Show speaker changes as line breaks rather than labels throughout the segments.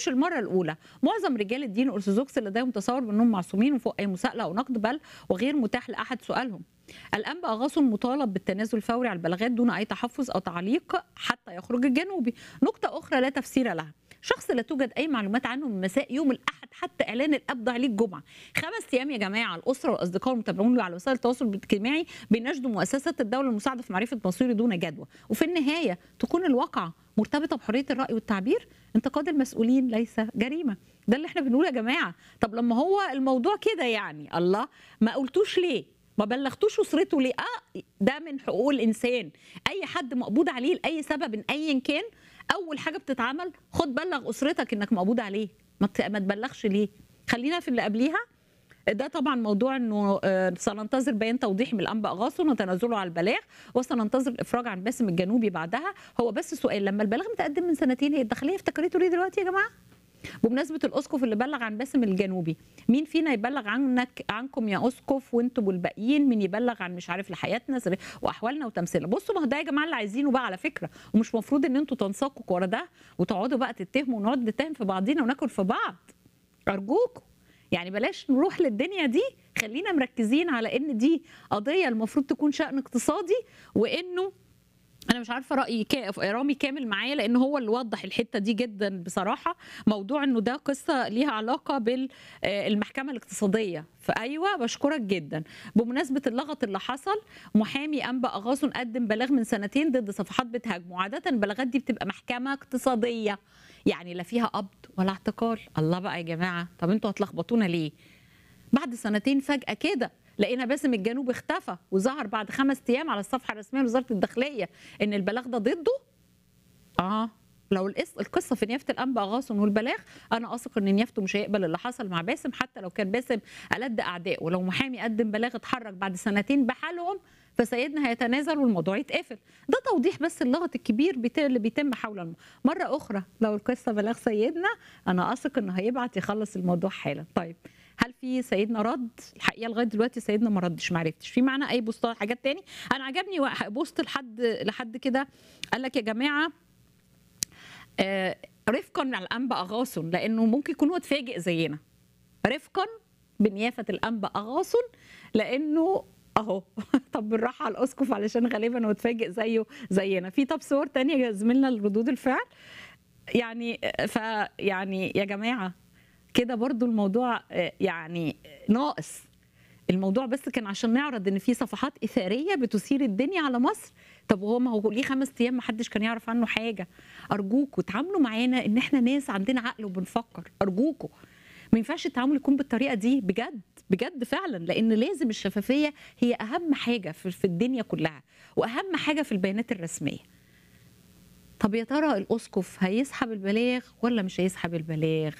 مش المره الاولى معظم رجال الدين الارثوذكس لديهم تصور بانهم معصومين وفوق اي مساءله او نقد بل وغير متاح لاحد سؤالهم الانبا اغاثون مطالب بالتنازل الفوري على البلاغات دون اي تحفظ او تعليق حتى يخرج الجنوبي نقطه اخرى لا تفسير لها شخص لا توجد اي معلومات عنه من مساء يوم الاحد حتى اعلان القبض عليه الجمعه خمس ايام يا جماعه الاسره والاصدقاء المتابعون له على وسائل التواصل الاجتماعي بيناشدوا مؤسسات الدوله المساعده في معرفه مصيره دون جدوى وفي النهايه تكون الواقعه مرتبطه بحريه الراي والتعبير انتقاد المسؤولين ليس جريمه ده اللي احنا بنقوله يا جماعه طب لما هو الموضوع كده يعني الله ما قلتوش ليه ما بلغتوش اسرته ليه اه ده من حقوق الانسان اي حد مقبوض عليه لاي سبب ايا كان اول حاجه بتتعمل خد بلغ اسرتك انك مقبوض عليه ما ت- ما تبلغش ليه خلينا في اللي قبليها ده طبعا موضوع انه آه، سننتظر بيان توضيح من الانبا اغاثون وتنازله على البلاغ وسننتظر الافراج عن باسم الجنوبي بعدها هو بس سؤال لما البلاغ متقدم من سنتين هي الداخليه افتكرته ليه دلوقتي يا جماعه بمناسبه الاسقف اللي بلغ عن باسم الجنوبي مين فينا يبلغ عنك عنكم يا اسقف وانتم والباقيين مين يبلغ عن مش عارف لحياتنا زر- واحوالنا وتمثيلنا بصوا ما هو ده يا جماعه اللي عايزينه بقى على فكره ومش مفروض ان انتوا تنساقوا ورا ده وتقعدوا بقى تتهموا ونقعد نتهم في بعضينا وناكل في بعض ارجوكم يعني بلاش نروح للدنيا دي خلينا مركزين على ان دي قضيه المفروض تكون شان اقتصادي وانه انا مش عارفه رايي كا... رامي كامل معايا لان هو اللي وضح الحته دي جدا بصراحه موضوع انه ده قصه ليها علاقه بالمحكمه الاقتصاديه فايوه بشكرك جدا بمناسبه اللغط اللي حصل محامي انبا اغاثون قدم بلاغ من سنتين ضد صفحات بتهاجمه عاده البلاغات دي بتبقى محكمه اقتصاديه يعني لا فيها قبض ولا اعتقال الله بقى يا جماعه طب انتوا هتلخبطونا ليه بعد سنتين فجأة كده لقينا باسم الجنوب اختفى وظهر بعد خمس ايام على الصفحه الرسميه لوزاره الداخليه ان البلاغ ده ضده اه لو القص- القصه في نيافه الانبا غاصن والبلاغ انا اثق ان نيافته مش هيقبل اللي حصل مع باسم حتى لو كان باسم ألد اعداء ولو محامي قدم بلاغ اتحرك بعد سنتين بحالهم فسيدنا هيتنازل والموضوع يتقفل ده توضيح بس اللغط الكبير بت- اللي بيتم حول الم... مره اخرى لو القصه بلاغ سيدنا انا اثق انه هيبعت يخلص الموضوع حالا طيب هل في سيدنا رد الحقيقه لغايه دلوقتي سيدنا ما ردش ما عرفتش في معانا اي بوستات حاجات تاني انا عجبني وا- بوست لحد لحد كده قال لك يا جماعه آه، رفقا على الانبا اغاثن لانه ممكن يكون هو اتفاجئ زينا رفقا بنيافه الانبا اغاثن لانه اهو طب بالراحه على الاسقف علشان غالبا هو اتفاجئ زيه زينا في طب صور تانية يا زميلنا لردود الفعل يعني ف يعني يا جماعه كده برضو الموضوع آه، يعني ناقص الموضوع بس كان عشان نعرض ان في صفحات اثاريه بتثير الدنيا على مصر طب هو ما هو ليه خمس ايام ما حدش كان يعرف عنه حاجه ارجوكوا تعاملوا معانا ان احنا ناس عندنا عقل وبنفكر ارجوكوا ما ينفعش التعامل يكون بالطريقه دي بجد بجد فعلا لان لازم الشفافيه هي اهم حاجه في في الدنيا كلها واهم حاجه في البيانات الرسميه طب يا ترى الاسقف هيسحب البلاغ ولا مش هيسحب البلاغ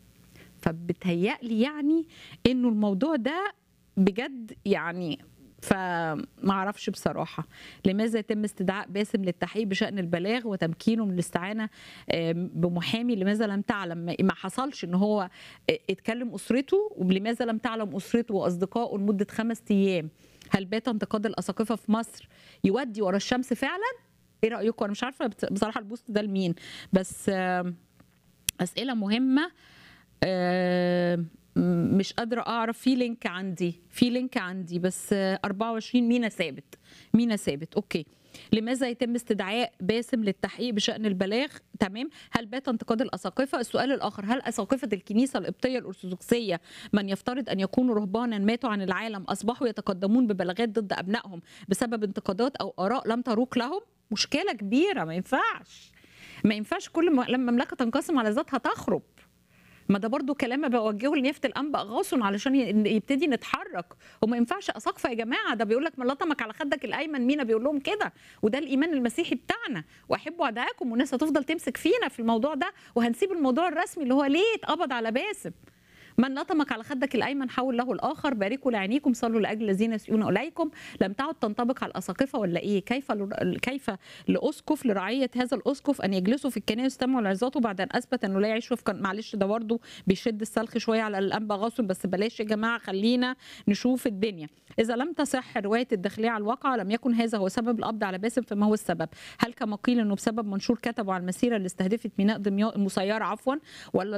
فبتهيألي يعني انه الموضوع ده بجد يعني فما اعرفش بصراحه لماذا يتم استدعاء باسم للتحقيق بشان البلاغ وتمكينه من الاستعانه آم، بمحامي لماذا لم تعلم ما- ما حصلش ان هو اتكلم اسرته ولماذا لم تعلم اسرته واصدقائه لمده خمس ايام هل بات انتقاد الاساقفه في مصر يودي ورا الشمس فعلا ايه رايكم انا مش عارفه بت- بصراحه البوست ده لمين بس آم، اسئله مهمه آم، مش قادره اعرف في لينك عندي في لينك عندي بس آه، 24 مينا ثابت مينا ثابت اوكي لماذا يتم استدعاء باسم للتحقيق بشان البلاغ تمام هل بات انتقاد الاساقفه السؤال الاخر هل اساقفه الكنيسه القبطيه الارثوذكسيه من يفترض ان يكونوا رهبانا ماتوا عن العالم اصبحوا يتقدمون ببلاغات ضد ابنائهم بسبب انتقادات او اراء لم تروق لهم مشكله كبيره ما ينفعش ما ينفعش كل ما لما مملكه تنقسم على ذاتها تخرب ما ده برضو كلام بوجهه لنيافه الانبا غاصن علشان ي- يبتدي نتحرك وما ينفعش اساقفه يا جماعه ده بيقول لك من لطمك على خدك الايمن مينا بيقول لهم كده وده الايمان المسيحي بتاعنا واحبوا اعدائكم والناس هتفضل تمسك فينا في الموضوع ده وهنسيب الموضوع الرسمي اللي هو ليه اتقبض على باسم من لطمك على خدك الايمن حول له الاخر باركوا لعينيكم صلوا لاجل الذين يسيئون اليكم لم تعد تنطبق على الاساقفه ولا ايه كيف ل... كيف لاسقف لرعيه هذا الاسقف ان يجلسوا في الكنائس يستمعوا لعظاته بعد ان اثبت انه لا يعيشوا في كن... معلش ده برضه بيشد السلخ شويه على الانبا غاصن بس بلاش يا جماعه خلينا نشوف الدنيا اذا لم تصح روايه الداخليه على الواقع لم يكن هذا هو سبب القبض على باسم فما هو السبب هل كما قيل انه بسبب منشور كتبه على المسيره اللي استهدفت ميناء دمياط مسيره عفوا ولا